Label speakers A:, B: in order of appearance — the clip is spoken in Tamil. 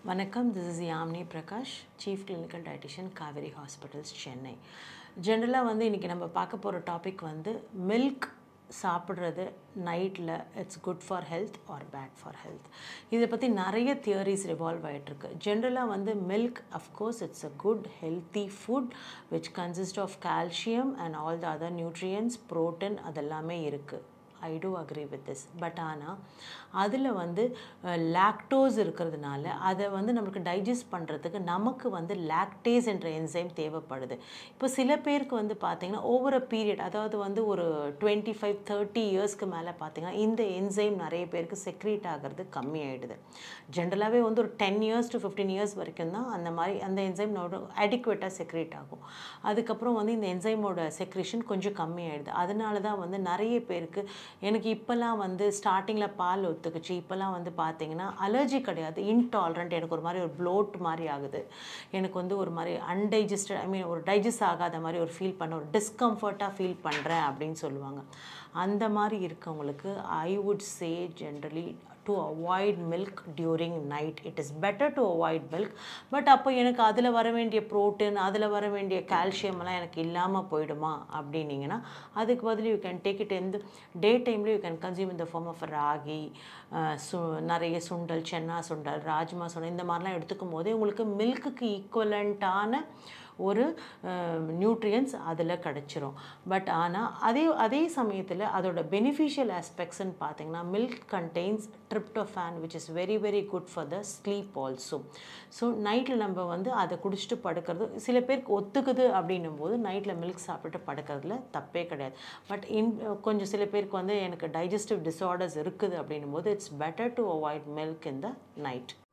A: வணக்கம் this is Yamini Prakash chief clinical dietitian Kaveri hospitals Chennai ஜென்ரலாக வந்து இன்றைக்கி நம்ம பார்க்க போகிற டாபிக் வந்து மில்க் சாப்பிட்றது நைட்டில் it's good for health or bad for health இதை பற்றி நிறைய தியரிஸ் ரிவால்வ் ஆகிட்டுருக்கு ஜென்ரலாக வந்து milk of course it's a good healthy food which consist of calcium and all the other nutrients protein அதெல்லாமே இருக்குது I do agree with this but ஆனால் அதில் வந்து லாக்டோஸ் இருக்கிறதுனால அதை வந்து நமக்கு டைஜஸ்ட் பண்ணுறதுக்கு நமக்கு வந்து லாக்டேஸ் என்ற என்சைம் தேவைப்படுது இப்போ சில பேருக்கு வந்து பார்த்திங்கன்னா ஓவர் அ பீரியட் அதாவது வந்து ஒரு டுவெண்ட்டி ஃபைவ் தேர்ட்டி இயர்ஸ்க்கு மேலே பார்த்திங்கன்னா இந்த என்சைம் நிறைய பேருக்கு செக்ரீட் ஆகிறது கம்மி ஆகிடுது ஜென்ரலாகவே வந்து ஒரு ten years to fifteen years வரைக்கும் தான் அந்த மாதிரி அந்த என்சைம் அடிக்குவேட்டாக செக்ரேட் ஆகும் அதுக்கப்புறம் வந்து இந்த என்சைமோட செக்ரேஷன் கொஞ்சம் கம்மி ஆகிடுது அதனால தான் வந்து நிறைய பேருக்கு எனக்கு இப்போல்லாம் வந்து ஸ்டார்டிங்கில் பால் ஒத்துக்குச்சு இப்போல்லாம் வந்து பார்த்தீங்கன்னா அலர்ஜி கிடையாது இன்டாலரண்ட் எனக்கு ஒரு மாதிரி ஒரு ப்ளோட் மாதிரி ஆகுது எனக்கு வந்து ஒரு மாதிரி அன்டைஜஸ்டட் ஐ மீன் ஒரு டைஜஸ்ட் ஆகாத மாதிரி ஒரு ஃபீல் பண்ண ஒரு டிஸ்கம்ஃபர்ட்டாக ஃபீல் பண்ணுறேன் அப்படின்னு சொல்லுவாங்க அந்த மாதிரி இருக்கவங்களுக்கு I would say generally to avoid milk during night it is better to avoid milk but அப்போ எனக்கு அதில் வர வேண்டிய ப்ரோட்டீன் அதில் வர வேண்டிய கால்சியம்லாம் எனக்கு இல்லாமல் போயிடுமா அப்படின்னீங்கன்னா அதுக்கு பதில் யூ கேன் டேக் இட் இந்த டே டைமில் யூ கேன் கன்சியூம் இந்த ஃபார்ம் ஆஃப் ராகி சு நிறைய சுண்டல் சென்னா சுண்டல் ராஜ்மா சுண்டல் இந்த மாதிரிலாம் எடுத்துக்கும் போதே உங்களுக்கு மில்க்குக்கு ஈக்குவலண்ட்டான ஒரு நியூட்ரியன்ஸ் அதில் கிடச்சிரும் பட் ஆனால் அதே அதே சமயத்தில் அதோட பெனிஃபிஷியல் ஆஸ்பெக்ட்ஸ்ன்னு பார்த்தீங்கன்னா milk contains tryptophan which is very very good for the sleep also so நைட்டில் நம்ம வந்து அதை குடிச்சிட்டு படுக்கிறது சில பேருக்கு ஒத்துக்குது அப்படின்னும் போது நைட்டில் மில்க் சாப்பிட்டுட்டு படுக்கிறதுல தப்பே கிடையாது பட் இன் கொஞ்சம் சில பேருக்கு வந்து எனக்கு டைஜஸ்டிவ் டிஸார்டர்ஸ் இருக்குது அப்படின்னும் போது it's better to avoid milk in the night